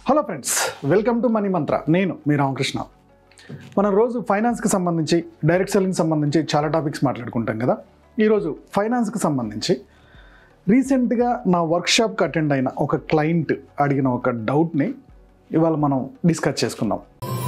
hello friends welcome to Money Mantra నేను మీ రామకృష్ణ మనం రోజు ఫైనాన్స్కి సంబంధించి డైరెక్ట్ సెల్లింగ్ సంబంధించి చాలా టాపిక్స్ మాట్లాడుకుంటాం కదా ఈరోజు ఫైనాన్స్కి సంబంధించి రీసెంట్గా నా వర్క్షాప్కి అటెండ్ అయిన ఒక క్లయింట్ అడిగిన ఒక డౌట్ని ఇవాళ మనం డిస్కస్ చేసుకుందాం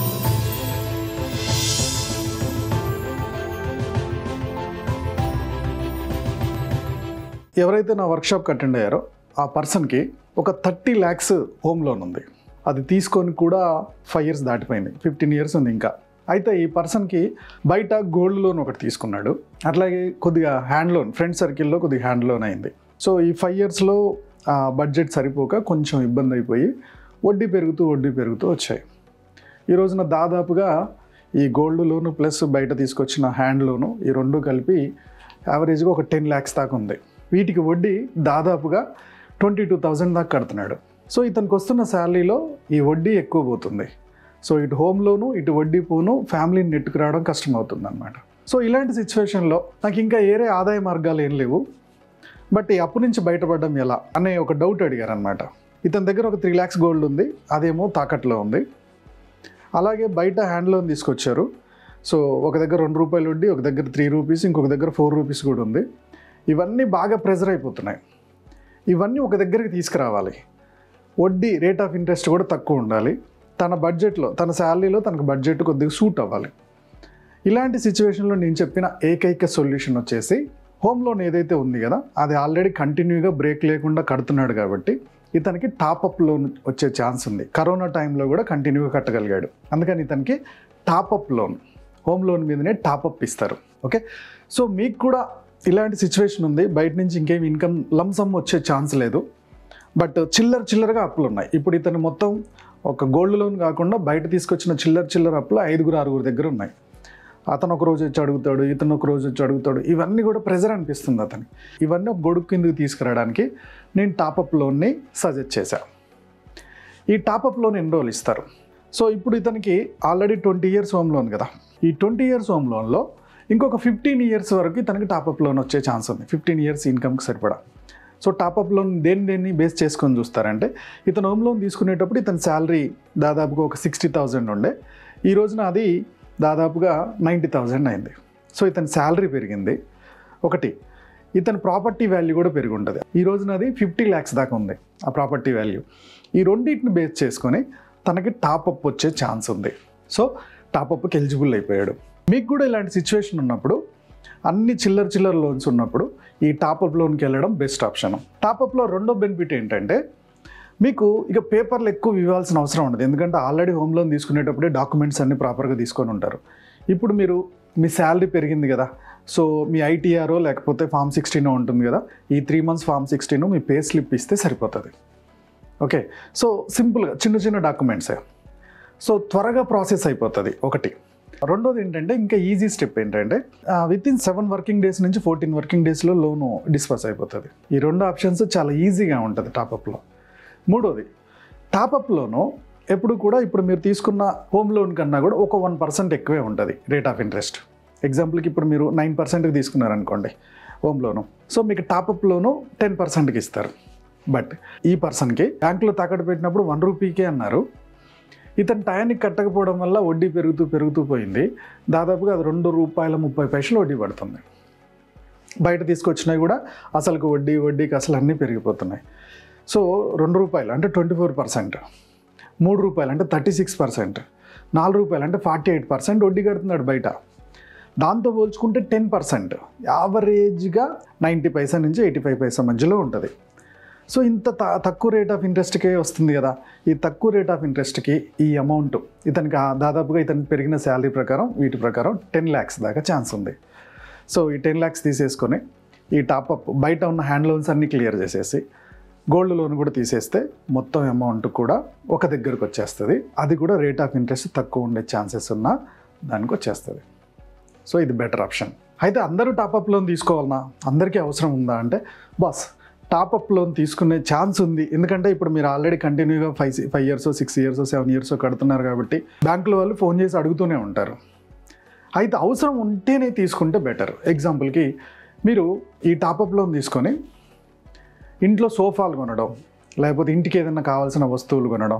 ఎవరైతే నా వర్క్షాప్కి అటెండ్ అయ్యారో ఆ పర్సన్కి ఒక థర్టీ ల్యాక్స్ హోమ్ లోన్ ఉంది అది తీసుకొని కూడా ఫైవ్ ఇయర్స్ దాటిపోయింది ఫిఫ్టీన్ ఇయర్స్ ఉంది ఇంకా అయితే ఈ పర్సన్కి బయట గోల్డ్ లోన్ ఒకటి తీసుకున్నాడు అట్లాగే కొద్దిగా హ్యాండ్ లోన్ ఫ్రెండ్ సర్కిల్లో కొద్దిగా హ్యాండ్ లోన్ అయింది సో ఈ ఫైవ్ ఇయర్స్లో బడ్జెట్ సరిపోక కొంచెం ఇబ్బంది అయిపోయి వడ్డీ పెరుగుతూ వడ్డీ పెరుగుతూ వచ్చాయి ఈ రోజున దాదాపుగా ఈ గోల్డ్ లోను ప్లస్ బయట తీసుకొచ్చిన హ్యాండ్ లోను ఈ రెండు కలిపి యావరేజ్గా ఒక టెన్ ల్యాక్స్ దాకా ఉంది వీటికి వడ్డీ దాదాపుగా ట్వంటీ టూ థౌజండ్ దాకా కడుతున్నాడు సో ఇతనికి వస్తున్న శాలరీలో ఈ వడ్డీ ఎక్కువ పోతుంది సో ఇటు హోమ్ లోను ఇటు వడ్డీ పోను ఫ్యామిలీని నెట్టుకు రావడం కష్టం అవుతుంది అనమాట సో ఇలాంటి సిచ్యువేషన్లో నాకు ఇంకా ఏరే ఆదాయ మార్గాలు ఏం లేవు బట్ ఈ అప్పు నుంచి బయటపడడం ఎలా అనే ఒక డౌట్ అడిగారు అనమాట ఇతని దగ్గర ఒక త్రీ ల్యాక్స్ గోల్డ్ ఉంది అదేమో తాకట్లో ఉంది అలాగే బయట హ్యాండ్ లోన్ తీసుకొచ్చారు సో ఒక దగ్గర రెండు రూపాయలు వడ్డీ ఒక దగ్గర త్రీ రూపీస్ ఇంకొక దగ్గర ఫోర్ రూపీస్ కూడా ఉంది ఇవన్నీ బాగా ప్రెజర్ అయిపోతున్నాయి ఇవన్నీ ఒక దగ్గరికి తీసుకురావాలి వడ్డీ రేట్ ఆఫ్ ఇంట్రెస్ట్ కూడా తక్కువ ఉండాలి తన బడ్జెట్లో తన శాలరీలో తనకు బడ్జెట్ కొద్దిగా సూట్ అవ్వాలి ఇలాంటి సిచ్యువేషన్లో నేను చెప్పిన ఏకైక సొల్యూషన్ వచ్చేసి హోమ్ లోన్ ఏదైతే ఉంది కదా అది ఆల్రెడీ కంటిన్యూగా బ్రేక్ లేకుండా కడుతున్నాడు కాబట్టి ఇతనికి టాపప్ లోన్ వచ్చే ఛాన్స్ ఉంది కరోనా టైంలో కూడా కంటిన్యూగా కట్టగలిగాడు అందుకని ఇతనికి టాపప్ లోన్ హోమ్ లోన్ మీదనే టాపప్ ఇస్తారు ఓకే సో మీకు కూడా ఇలాంటి సిచ్యువేషన్ ఉంది బయట నుంచి ఇంకేం ఇన్కమ్ లంసమ్ వచ్చే ఛాన్స్ లేదు బట్ చిల్లర చిల్లరగా అప్పులు ఉన్నాయి ఇప్పుడు ఇతను మొత్తం ఒక గోల్డ్ లోన్ కాకుండా బయట తీసుకొచ్చిన చిల్లర చిల్లర అప్పులు ఐదుగురు ఆరుగురు దగ్గర ఉన్నాయి అతను ఒక రోజు వచ్చి అడుగుతాడు ఇతను ఒక రోజు వచ్చి అడుగుతాడు ఇవన్నీ కూడా ప్రెజర్ అనిపిస్తుంది అతని ఇవన్నీ ఒక గొడుగు కిందకి తీసుకురావడానికి నేను టాపప్ లోన్ని సజెస్ట్ చేశాను ఈ టాపప్ లోన్ ఎన్ని రోజులు ఇస్తారు సో ఇప్పుడు ఇతనికి already twenty years home loan కదా ఈ ట్వంటీ ఇయర్స్ హోమ్ లోన్లో ఇంకొక ఫిఫ్టీన్ ఇయర్స్ వరకు ఇతనికి టాపప్ లోన్ వచ్చే ఛాన్స్ ఉంది ఫిఫ్టీన్ ఇయర్స్ ఇన్కమ్కి సరిపడా సో టాపప్ లోన్ దేని దేన్ని బేస్ చేసుకొని చూస్తారంటే ఇతను హోమ్ లోన్ తీసుకునేటప్పుడు ఇతని శాలరీ దాదాపుగా ఒక సిక్స్టీ థౌజండ్ ఉండే ఈ రోజున అది దాదాపుగా నైంటీ థౌజండ్ అయింది సో ఇతని శాలరీ పెరిగింది ఒకటి ఇతని ప్రాపర్టీ వాల్యూ కూడా పెరిగి ఉంటుంది ఈ రోజున అది ఫిఫ్టీ ల్యాక్స్ దాకా ఉంది ఆ ప్రాపర్టీ వాల్యూ ఈ రెండింటిని బేస్ చేసుకొని తనకి టాపప్ వచ్చే ఛాన్స్ ఉంది సో టాపప్కి ఎలిజిబుల్ అయిపోయాడు మీకు కూడా ఇలాంటి సిచ్యువేషన్ ఉన్నప్పుడు అన్ని చిల్లర చిల్లర లోన్స్ ఉన్నప్పుడు ఈ టాపప్ లోన్కి వెళ్ళడం బెస్ట్ ఆప్షన్ టాపప్లో రెండో బెనిఫిట్ ఏంటంటే మీకు ఇక పేపర్లు ఎక్కువ ఇవ్వాల్సిన అవసరం ఉండదు ఎందుకంటే ఆల్రెడీ హోమ్ లోన్ తీసుకునేటప్పుడే డాక్యుమెంట్స్ అన్ని ప్రాపర్గా తీసుకొని ఉంటారు ఇప్పుడు మీరు మీ శాలరీ పెరిగింది కదా సో మీ ఐటీఆర్ఓ లేకపోతే ఫామ్ సిక్స్టీనో ఉంటుంది కదా ఈ త్రీ మంత్స్ ఫామ్ సిక్స్టీన్ మీ పే స్లిప్ ఇస్తే సరిపోతుంది ఓకే సో సింపుల్గా చిన్న చిన్న డాక్యుమెంట్సే సో త్వరగా ప్రాసెస్ అయిపోతుంది ఒకటి రెండోది ఏంటంటే ఇంకా ఈజీ స్టెప్ ఏంటంటే within seven working days నుంచి ఫోర్టీన్ వర్కింగ్ డేస్లో లోను డిస్పర్స్ అయిపోతుంది ఈ రెండు ఆప్షన్స్ చాలా ఈజీగా ఉంటుంది టాపప్లో మూడోది టాపప్లోను ఎప్పుడు కూడా ఇప్పుడు మీరు తీసుకున్న హోమ్ లోన్ కన్నా కూడా ఒక వన్ పర్సెంట్ ఎక్కువే ఉంటుంది రేట్ ఆఫ్ ఇంట్రెస్ట్ ఎగ్జాంపుల్కి ఇప్పుడు మీరు నైన్ పర్సెంట్కి తీసుకున్నారనుకోండి హోమ్ లోను సో మీకు టాపప్ లోను టెన్ పర్సెంట్కి ఇస్తారు బట్ ఈ పర్సన్కి బ్యాంకులో తాకట్టు పెట్టినప్పుడు వన్ రూపీకే అన్నారు ఇతను టయానికి కట్టకపోవడం వల్ల వడ్డీ పెరుగుతూ పెరుగుతూ పోయింది దాదాపుగా అది రెండు రూపాయల ముప్పై పైసలు వడ్డీ పడుతుంది బయట తీసుకొచ్చినవి కూడా అసలుకు వడ్డీ వడ్డీకి అసలు అన్నీ పెరిగిపోతున్నాయి సో రెండు రూపాయలు అంటే ట్వంటీ ఫోర్ పర్సెంట్ మూడు రూపాయలు అంటే థర్టీ సిక్స్ పర్సెంట్ నాలుగు రూపాయలు అంటే ఫార్టీ ఎయిట్ పర్సెంట్ వడ్డీ కడుతున్నాడు బయట దాంతో పోల్చుకుంటే టెన్ పర్సెంట్ యావరేజ్గా నైంటీ పైసా నుంచి ఎయిటీ ఫైవ్ పైసా మధ్యలో ఉంటుంది సో ఇంత త తక్కువ రేట్ ఆఫ్ ఇంట్రెస్ట్కే వస్తుంది కదా ఈ తక్కువ రేట్ ఆఫ్ ఇంట్రెస్ట్కి ఈ అమౌంట్ ఇతనికి ఆ దాదాపుగా ఇతనికి పెరిగిన శాలరీ ప్రకారం వీటి ప్రకారం టెన్ ల్యాక్స్ దాకా ఛాన్స్ ఉంది సో ఈ టెన్ ల్యాక్స్ తీసేసుకొని ఈ టాపప్ బయట ఉన్న హ్యాండ్ లోన్స్ అన్నీ క్లియర్ చేసేసి గోల్డ్ లోన్ కూడా తీసేస్తే మొత్తం అమౌంట్ కూడా ఒక దగ్గరకు వచ్చేస్తుంది అది కూడా రేట్ ఆఫ్ ఇంట్రెస్ట్ తక్కువ ఉండే ఛాన్సెస్ ఉన్న దానికి వచ్చేస్తుంది సో ఇది బెటర్ ఆప్షన్ అయితే అందరూ టాపప్ లోన్ తీసుకోవాలన్నా అందరికీ అవసరం ఉందా అంటే బాస్ టాపప్ లోన్ తీసుకునే ఛాన్స్ ఉంది ఎందుకంటే ఇప్పుడు మీరు ఆల్రెడీ కంటిన్యూగా five five years six years seven years కడుతున్నారు కాబట్టి బ్యాంకుల వాళ్ళు ఫోన్ చేసి అడుగుతూనే ఉంటారు అయితే అవసరం ఉంటేనే తీసుకుంటే బెటర్ ఎగ్జాంపుల్కి మీరు ఈ టాపప్ లోన్ తీసుకొని ఇంట్లో సోఫాలు కొనడం లేకపోతే ఇంటికి ఏదైనా కావాల్సిన వస్తువులు కొనడం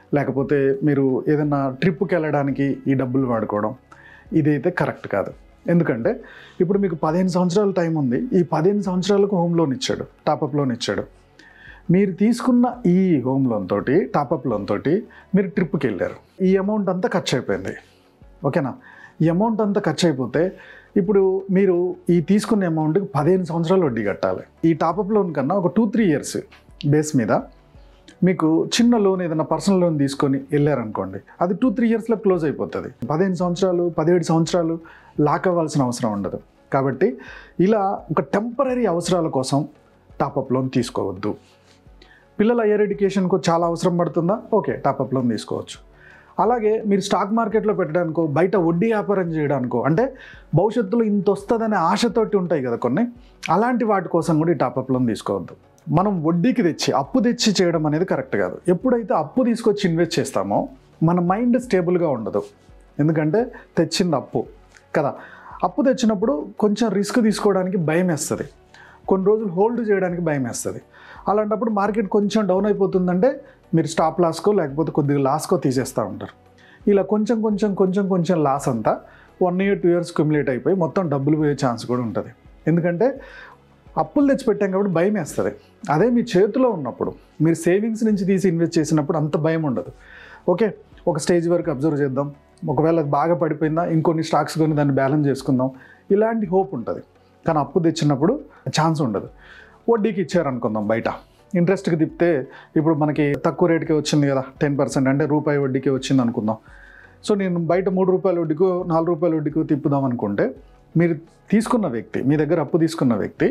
లేకపోతే మీరు ఏదైనా ట్రిప్కి వెళ్ళడానికి ఈ డబ్బులు వాడుకోవడం ఇదైతే కరెక్ట్ కాదు ఎందుకంటే ఇప్పుడు మీకు పదిహేను సంవత్సరాల టైం ఉంది ఈ పదిహేను సంవత్సరాలకు హోమ్ లోన్ ఇచ్చాడు టాపప్ లోన్ ఇచ్చాడు మీరు తీసుకున్న ఈ హోమ్ లోన్ తోటి టాపప్ లోన్ తోటి మీరు ట్రిప్కి వెళ్ళారు ఈ అమౌంట్ అంతా ఖర్చు అయిపోయింది ఓకేనా ఈ అమౌంట్ అంతా ఖర్చు అయిపోతే ఇప్పుడు మీరు ఈ తీసుకున్న అమౌంట్కి పదిహేను సంవత్సరాలు వడ్డీ కట్టాలి ఈ టాపప్ లోన్ కన్నా ఒక టూ త్రీ ఇయర్స్ బేస్ మీద మీకు చిన్న లోన్ ఏదైనా పర్సనల్ లోన్ తీసుకొని వెళ్ళారనుకోండి అది టూ త్రీ ఇయర్స్లో క్లోజ్ అయిపోతుంది పదిహేను సంవత్సరాలు పదిహేడు సంవత్సరాలు లాక్ అవ్వాల్సిన అవసరం ఉండదు కాబట్టి ఇలా ఒక టెంపరీ అవసరాల కోసం టాపప్ లోన్ తీసుకోవద్దు పిల్లల హైయర్ ఎడ్యుకేషన్కు చాలా అవసరం పడుతుందా ఓకే టాపప్ లోన్ తీసుకోవచ్చు అలాగే మీరు స్టాక్ మార్కెట్లో పెట్టడానికో బయట వడ్డీ వ్యాపారం చేయడానికో అంటే భవిష్యత్తులో ఇంత వస్తుందనే ఆశతోటి ఉంటాయి కదా కొన్ని అలాంటి వాటి కోసం కూడా ఈ టాపప్ లోన్ తీసుకోవద్దు మనం వడ్డీకి తెచ్చి అప్పు తెచ్చి చేయడం అనేది కరెక్ట్ కాదు ఎప్పుడైతే అప్పు తీసుకొచ్చి ఇన్వెస్ట్ చేస్తామో మన మైండ్ స్టేబుల్గా ఉండదు ఎందుకంటే తెచ్చింది అప్పు కదా అప్పు తెచ్చినప్పుడు కొంచెం రిస్క్ తీసుకోవడానికి భయం వేస్తుంది కొన్ని రోజులు హోల్డ్ చేయడానికి భయం వేస్తుంది అలాంటప్పుడు మార్కెట్ కొంచెం డౌన్ అయిపోతుందంటే మీరు స్టాప్ లాస్కో లేకపోతే కొద్దిగా లాస్కో తీసేస్తూ ఉంటారు ఇలా కొంచెం కొంచెం కొంచెం కొంచెం లాస్ అంతా one year two years cumulate అయిపోయి మొత్తం డబ్బులు పోయే ఛాన్స్ కూడా ఉంటుంది ఎందుకంటే అప్పులు తెచ్చిపెట్టాం కాబట్టి భయం వేస్తుంది అదే మీ చేతిలో ఉన్నప్పుడు మీరు సేవింగ్స్ నుంచి తీసి ఇన్వెస్ట్ చేసినప్పుడు అంత భయం ఉండదు ఓకే ఒక స్టేజ్ వరకు అబ్జర్వ్ చేద్దాం ఒకవేళ అది బాగా పడిపోయిందా ఇంకొన్ని స్టాక్స్ కొని దాన్ని బ్యాలెన్స్ చేసుకుందాం ఇలాంటి హోప్ ఉంటుంది కానీ అప్పు తెచ్చినప్పుడు ఛాన్స్ ఉండదు వడ్డీకి ఇచ్చారనుకుందాం బయట ఇంట్రెస్ట్కి తిప్పితే ఇప్పుడు మనకి తక్కువ రేటుకి వచ్చింది కదా టెన్ పర్సెంట్ అంటే రూపాయి వడ్డీకి వచ్చింది అనుకుందాం సో నేను బయట మూడు రూపాయల వడ్డీకో నాలుగు రూపాయల వడ్డీకో తిప్పుదాం అనుకుంటే మీరు తీసుకున్న వ్యక్తి మీ దగ్గర అప్పు తీసుకున్న వ్యక్తి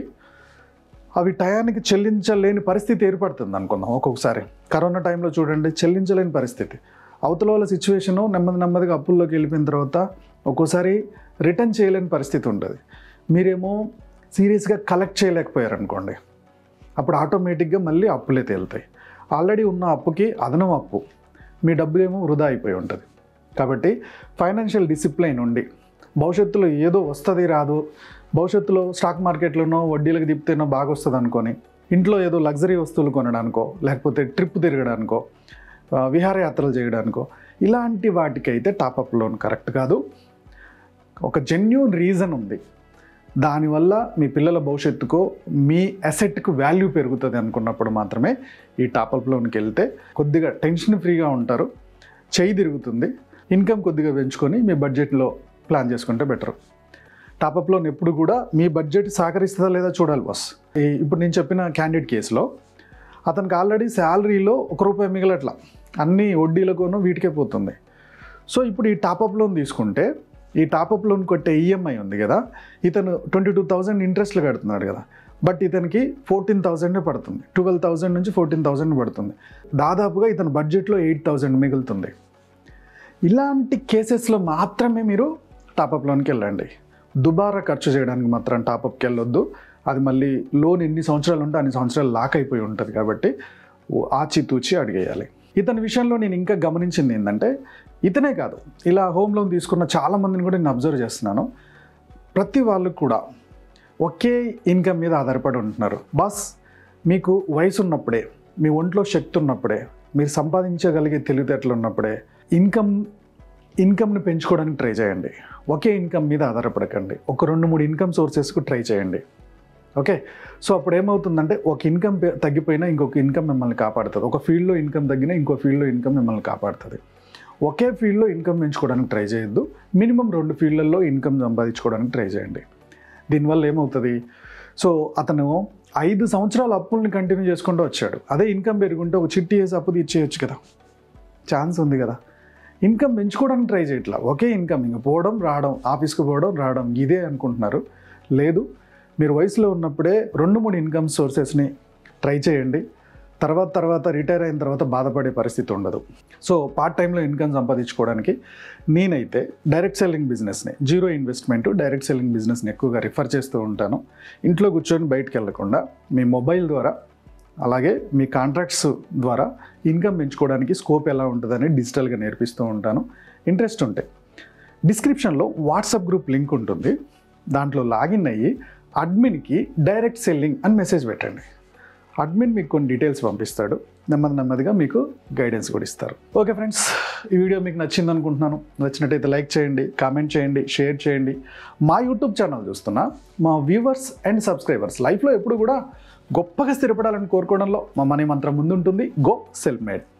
అవి టయానికి చెల్లించలేని పరిస్థితి ఏర్పడుతుంది అనుకుందాం ఒక్కొక్కసారి కరోనా టైంలో చూడండి చెల్లించలేని పరిస్థితి అవతల వాళ్ళ సిచ్యువేషను నెమ్మది నెమ్మదిగా అప్పుల్లోకి వెళ్ళిపోయిన తర్వాత ఒక్కోసారి రిటర్న్ చేయలేని పరిస్థితి ఉంటుంది మీరేమో సీరియస్గా కలెక్ట్ చేయలేకపోయారు అనుకోండి అప్పుడు ఆటోమేటిక్గా మళ్ళీ అప్పులే తేలుతాయి ఆల్రెడీ ఉన్న అప్పుకి అదనం అప్పు మీ డబ్బులేమో వృధా అయిపోయి ఉంటుంది కాబట్టి ఫైనాన్షియల్ డిసిప్లైన్ ఉండి భవిష్యత్తులో ఏదో వస్తుంది రాదు భవిష్యత్తులో స్టాక్ మార్కెట్లోనో వడ్డీలకు తిప్పితేనో బాగా వస్తుంది అనుకొని ఇంట్లో ఏదో లగ్జరీ వస్తువులు కొనడానికో లేకపోతే ట్రిప్ తిరగడానికో ఆ, విహారయాత్రలు చేయడానికో ఇలాంటి వాటికైతే టాపప్ లోన్ కరెక్ట్ కాదు ఒక జెన్యున్ రీజన్ ఉంది దానివల్ల మీ పిల్లల భవిష్యత్తుకో మీ అసెట్కు వాల్యూ పెరుగుతుంది అనుకున్నప్పుడు మాత్రమే ఈ టాపప్ లోన్కి వెళ్తే కొద్దిగా టెన్షన్ ఫ్రీగా ఉంటారు చేయి తిరుగుతుంది ఇన్కమ్ కొద్దిగా పెంచుకొని మీ బడ్జెట్లో ప్లాన్ చేసుకుంటే బెటర్ టాపప్ లోన్ ఎప్పుడు కూడా మీ బడ్జెట్ సహకరిస్తుందా లేదా చూడాలి బాస్ ఈ- ఇప్పుడు నేను చెప్పిన క్యాండిడేట్ కేసులో అతనికి ఆల్రెడీ శాలరీలో ఒక రూపాయి మిగలట్లా అన్ని వడ్డీలకును వీటికే పోతుంది సో ఇప్పుడు ఈ టాపప్ లోన్ తీసుకుంటే ఈ టాపప్ లోన్ కొట్టే ఈఎంఐ ఉంది కదా ఇతను ట్వంటీ టూ థౌజండ్ ఇంట్రెస్ట్లు కడుతున్నాడు కదా బట్ ఇతనికి ఫోర్టీన్ థౌజండే పడుతుంది ట్వెల్వ్ థౌజండ్ నుంచి ఫోర్టీన్ థౌజండ్ పడుతుంది దాదాపుగా ఇతని బడ్జెట్లో ఎయిట్ థౌజండ్ మిగులుతుంది ఇలాంటి కేసెస్లో మాత్రమే మీరు టాపప్ లోన్కి వెళ్ళండి దుబారా ఖర్చు చేయడానికి మాత్రం టాపప్కి వెళ్ళొద్దు అది మళ్ళీ లోన్ ఎన్ని సంవత్సరాలు ఉంటే అన్ని సంవత్సరాలు లాక్ అయిపోయి ఉంటుంది కాబట్టి ఓ- ఆచితూచి అడిగేయాలి ఇతని విషయంలో నేను ఇంకా గమనించింది ఏంటంటే ఇతనే కాదు ఇలా హోమ్ లోన్ తీసుకున్న చాలా మందిని కూడా నేను అబ్జర్వ్ చేస్తున్నాను ప్రతి వాళ్ళు కూడా ఒకే ఇన్కమ్ మీద ఆధారపడి ఉంటున్నారు బాస్ మీకు వయసు ఉన్నప్పుడే మీ ఒంట్లో శక్తి ఉన్నప్పుడే మీరు సంపాదించగలిగే తెలివితేటలు ఉన్నప్పుడే ఇన్కమ్ ఇన్కమ్ని పెంచుకోవడానికి ట్రై చేయండి ఒకే ఇన్కమ్ మీద ఆధారపడకండి ఒక రెండు మూడు ఇన్కమ్ సోర్సెస్కు ట్రై చేయండి ఓకే సో అప్పుడు ఏమవుతుందంటే ఒక ఇన్కమ్ పె- తగ్గిపోయినా ఇంకొక ఇన్కమ్ మిమ్మల్ని కాపాడుతుంది ఒక ఫీల్డ్లో ఇన్కమ్ తగ్గినా ఇంకో ఫీల్డ్లో ఇన్కమ్ మిమ్మల్ని కాపాడుతుంది ఒకే ఫీల్డ్లో ఇన్కమ్ పెంచుకోవడానికి ట్రై చేయొద్దు మినిమం రెండు ఫీల్డ్లలో ఇన్కమ్ సంపాదించుకోవడానికి ట్రై చేయండి దీనివల్ల ఏమవుతుంది సో అతను ఐదు సంవత్సరాల అప్పుల్ని కంటిన్యూ చేసుకుంటూ వచ్చాడు అదే ఇన్కమ్ పెరుగుంటే ఒక చిట్టి వేసి అప్పు తీర్చేయచ్చు కదా ఛాన్స్ ఉంది కదా ఇన్కమ్ పెంచుకోవడానికి ట్రై చేయట్లా ఒకే ఇన్కమ్ ఇంక పోవడం రావడం ఆఫీస్కి పోవడం రావడం ఇదే అనుకుంటున్నారు లేదు మీరు వయసులో ఉన్నప్పుడే రెండు మూడు ఇన్కమ్ సోర్సెస్ని ట్రై చేయండి తర్వాత తర్వాత రిటైర్ అయిన తర్వాత బాధపడే పరిస్థితి ఉండదు సో పార్ట్ టైంలో ఇన్కమ్ సంపాదించుకోవడానికి నేనైతే డైరెక్ట్ సెల్లింగ్ బిజినెస్ని జీరో ఇన్వెస్ట్మెంట్ డైరెక్ట్ సెల్లింగ్ బిజినెస్ని ఎక్కువగా రిఫర్ చేస్తూ ఉంటాను ఇంట్లో కూర్చొని బయటకు వెళ్లకుండా మీ మొబైల్ ద్వారా అలాగే మీ కాంట్రాక్ట్స్ ద్వారా ఇన్కమ్ పెంచుకోవడానికి స్కోప్ ఎలా ఉంటుందని డిజిటల్గా నేర్పిస్తూ ఉంటాను ఇంట్రెస్ట్ ఉంటే డిస్క్రిప్షన్లో వాట్సాప్ గ్రూప్ లింక్ ఉంటుంది దాంట్లో లాగిన్ అయ్యి అడ్మిన్కి డైరెక్ట్ సెల్లింగ్ అని మెసేజ్ పెట్టండి అడ్మిన్ మీకు కొన్ని డీటెయిల్స్ పంపిస్తాడు నెమ్మది నెమ్మదిగా మీకు గైడెన్స్ కూడా ఇస్తారు ఓకే ఫ్రెండ్స్ ఈ వీడియో మీకు నచ్చింది అనుకుంటున్నాను నచ్చినట్టయితే లైక్ చేయండి కామెంట్ చేయండి షేర్ చేయండి మా యూట్యూబ్ ఛానల్ చూస్తున్నా మా వ్యూవర్స్ అండ్ సబ్స్క్రైబర్స్ లైఫ్లో ఎప్పుడు కూడా గొప్పగా స్థిరపడాలని కోరుకోవడంలో మా మనీ మంత్రం ముందుంటుంది గో సెల్ఫ్ మేడ్